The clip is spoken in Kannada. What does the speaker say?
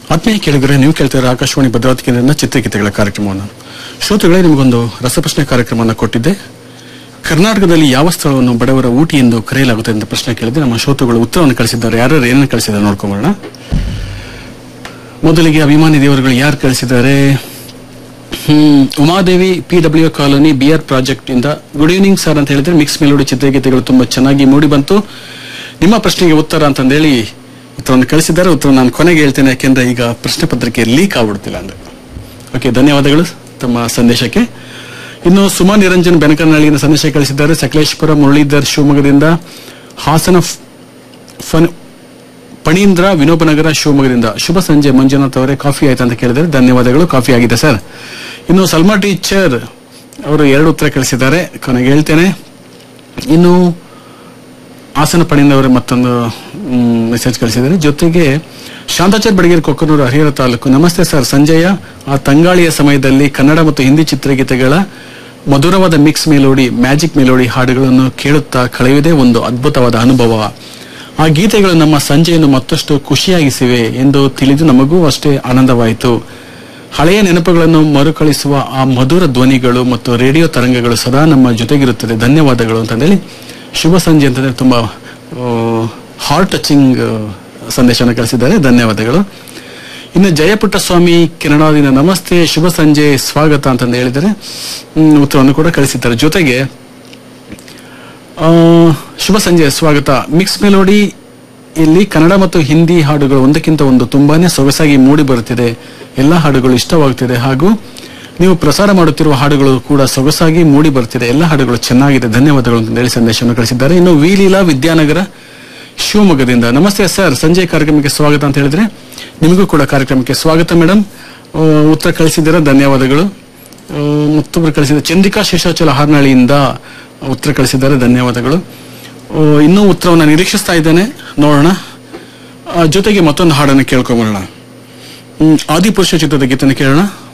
ಆತ್ಮೀಯ ಕೇಳಿದರೆ ನೀವು ಕೇಳ್ತಾರೆ ಆಕಾಶವಾಣಿ ಭದ್ರಾವತಿ ಕೇಂದ್ರದಿಂದ ಚಿತ್ರಗೀತೆಗಳ ಕಾರ್ಯಕ್ರಮವನ್ನು ಶ್ರೋತೃಗಳೇ ನಿಮಗೊಂದು ರಸಪ್ರಶ್ನೆ ಕಾರ್ಯಕ್ರಮವನ್ನು ಕೊಟ್ಟಿದ್ದೆ ಕರ್ನಾಟಕದಲ್ಲಿ ಯಾವ ಸ್ಥಳವನ್ನು ಬಡವರ ಊಟಿ ಎಂದು ಕರೆಯಲಾಗುತ್ತೆ ಅಂತ ಪ್ರಶ್ನೆ ಕೇಳಿದೆ ನಮ್ಮ ಶ್ರೋತೃಗಳು ಉತ್ತರವನ್ನು ಕಳಿಸಿದ್ದಾರೆ ಯಾರ್ಯಾರು ಏನನ್ನು ಕಳಿಸಿದ್ದಾರೆ ನೋಡ್ಕೊಂಬೋಣ ಮೊದಲಿಗೆ ಅಭಿಮಾನಿ ದೇವರುಗಳು ಯಾರು ಕಳಿಸಿದ್ದಾರೆ ಹ್ಮ್ Umadevi P W colony B R project ಇಂದ ಗುಡ್ ಈವ್ನಿಂಗ್ ಸರ್ ಅಂತ ಹೇಳಿದ್ರೆ ಮಿಕ್ಸ್ ಮೆಲೋಡಿ ಚಿತ್ರಗೀತೆಗಳು ತುಂಬಾ ಚೆನ್ನಾಗಿ ಮೂಡಿ ಬಂತು ನಿಮ್ಮ ಪ್ರಶ್ನೆಗೆ ಉತ್ತರ ಅಂತಂದೇಳಿ ಉತ್ತರವನ್ನು ಕಳಿಸಿದ್ದಾರೆ ಉತ್ತರ ನಾನು ಕೊನೆಗೆ ಹೇಳ್ತೇನೆ ಯಾಕೆಂದ್ರೆ ಈಗ ಪ್ರಶ್ನೆ ಪತ್ರಿಕೆ ಲೀಕ್ ಆಗ್ಬಿಡ್ತಿಲ್ಲ ಅಂದ್ರೆ ಓಕೆ ಧನ್ಯವಾದಗಳು ತಮ್ಮ ಸಂದೇಶಕ್ಕೆ ಇನ್ನು ಸುಮಾ ನಿರಂಜನ್ ಬೆನಕನಹಳ್ಳಿಯಿಂದ ಸಂದೇಶ ಕಳಿಸಿದ್ದಾರೆ ಸಕಲೇಶ್ಪುರ ಮುರಳೀಧರ್ ಶಿವಮೊಗ್ಗದಿಂದ ಹಾಸನ ಫ್- ಫನ್ ಪಣೀಂದ್ರ ವಿನೋಬನಗರ ಶಿವಮೊಗ್ಗದಿಂದ ಶುಭ ಸಂಜೆ ಮಂಜುನಾಥ್ ಅವರೇ ಕಾಫಿ ಆಯ್ತಾ ಅಂತ ಕೇಳಿದರೆ ಧನ್ಯವಾದಗಳು ಕಾಫಿ ಆಗಿದೆ ಸರ್ ಇನ್ನು ಸಲ್ಮಾ ಟೀಚರ್ ಅವರು ಎರಡು ಉತ್ತರ ಕಳಿಸಿದ್ದಾರೆ ಕೊನೆಗೆ ಹೇಳ್ತೇನೆ ಇನ್ನು ಹಾಸನ ಪಣಿಯಿಂದ ಅವರು ಮತ್ತೊಂದು ಮೆಸೇಜ್ ಕಳಿಸಿದ್ದಾರೆ ಜೊತೆಗೆ ಶಾಂತಾಚಾರ್ ಬಡಗೇರಿ ಕೊಕ್ಕನೂರು ಹರಿಹರ ತಾಲೂಕು ನಮಸ್ತೆ ಸರ್ ಸಂಜಯ ಆ ತಂಗಾಳಿಯ ಸಮಯದಲ್ಲಿ ಕನ್ನಡ ಮತ್ತು ಹಿಂದಿ ಚಿತ್ರಗೀತೆಗಳ ಮಧುರವಾದ ಮಿಕ್ಸ್ ಮೆಲೋಡಿ ಮ್ಯಾಜಿಕ್ ಮೆಲೋಡಿ ಹಾಡುಗಳನ್ನು ಕೇಳುತ್ತಾ ಕಳೆಯುವುದೇ ಒಂದು ಅದ್ಭುತವಾದ ಅನುಭವ ಆ ಗೀತೆಗಳು ನಮ್ಮ ಸಂಜೆಯನ್ನು ಮತ್ತಷ್ಟು ಖುಷಿಯಾಗಿಸಿವೆ ಎಂದು ತಿಳಿದು ನಮಗೂ ಅಷ್ಟೇ ಆನಂದವಾಯಿತು ಹಳೆಯ ನೆನಪುಗಳನ್ನು ಮರುಕಳಿಸುವ ಆ ಮಧುರ ಧ್ವನಿಗಳು ಮತ್ತು ರೇಡಿಯೋ ತರಂಗಗಳು ಸದಾ ನಮ್ಮ ಜೊತೆಗಿರುತ್ತದೆ ಧನ್ಯವಾದಗಳು ಅಂತಂದೇಳಿ ಶುಭ ಸಂಜೆ ಅಂತಂದ್ರೆ ತುಂಬಾ ಹಾರ್ಟ್ ಟಚಿಂಗ್ ಸಂದೇಶವನ್ನು ಕಳಿಸಿದ್ದಾರೆ ಧನ್ಯವಾದಗಳು ಇನ್ನು ಜಯಪುಟ್ಟ ಸ್ವಾಮಿ ಕೆನಡಾದಿಂದ ನಮಸ್ತೆ ಶುಭ ಸಂಜೆ ಸ್ವಾಗತ ಅಂತಂದು ಹೇಳಿದರೆ ಹ್ಮ್, ಉತ್ತರವನ್ನು ಕೂಡ ಕಳಿಸಿದ್ದಾರೆ ಜೊತೆಗೆ ಆ, ಶುಭ ಸಂಜೆ ಸ್ವಾಗತ ಮಿಕ್ಸ್ ಮೆಲೋಡಿ ಇಲ್ಲಿ ಕನ್ನಡ ಮತ್ತು ಹಿಂದಿ ಹಾಡುಗಳು ಒಂದಕ್ಕಿಂತ ಒಂದು ತುಂಬಾನೇ ಸೊಗಸಾಗಿ ಮೂಡಿ ಬರುತ್ತಿದೆ ಎಲ್ಲ ಹಾಡುಗಳು ಇಷ್ಟವಾಗುತ್ತಿದೆ ಹಾಗೂ ನೀವು ಪ್ರಸಾರ ಮಾಡುತ್ತಿರುವ ಹಾಡುಗಳು ಕೂಡ ಸೊಗಸಾಗಿ ಮೂಡಿ ಬರ್ತಿದೆ ಎಲ್ಲ ಹಾಡುಗಳು ಚೆನ್ನಾಗಿದೆ ಧನ್ಯವಾದಗಳು ಅಂತ ಹೇಳಿ ಸಂದೇಶವನ್ನು ಕಳಿಸಿದ್ದಾರೆ ಇನ್ನು ವಿಲೀಲಾ ವಿದ್ಯಾನಗರ ಶಿವಮೊಗ್ಗದಿಂದ ನಮಸ್ತೆ ಸರ್ ಸಂಜೆ ಕಾರ್ಯಕ್ರಮಕ್ಕೆ ಸ್ವಾಗತ ಅಂತ ಹೇಳಿದ್ರೆ ನಿಮಗೂ ಕೂಡ ಕಾರ್ಯಕ್ರಮಕ್ಕೆ ಸ್ವಾಗತ ಮೇಡಮ್ ಉತ್ತರ ಕಳಿಸಿದ್ದೀರಾ ಧನ್ಯವಾದಗಳು ಆ, ಮತ್ತೊಬ್ಬರು ಕಳಿಸಿದ ಚಂದ್ರಿಕಾ ಶೇಷಾಚಲ ಹಾರ್ನಳ್ಳಿಯಿಂದ ಉತ್ತರ ಕಳಿಸಿದ್ದಾರೆ ಧನ್ಯವಾದಗಳು ಆ, ಇನ್ನೂ ಉತ್ತರವನ್ನು ನಿರೀಕ್ಷಿಸ್ತಾ ಇದ್ದೇನೆ ನೋಡೋಣ ಆ, ಜೊತೆಗೆ ಮತ್ತೊಂದು ಹಾಡನ್ನು ಕೇಳ್ಕೊಂಬರೋಣ ಹ್ಮ್, ಆದಿಪುರುಷ ಚಿತ್ರದ ಗೀತನ ಕೇಳೋಣ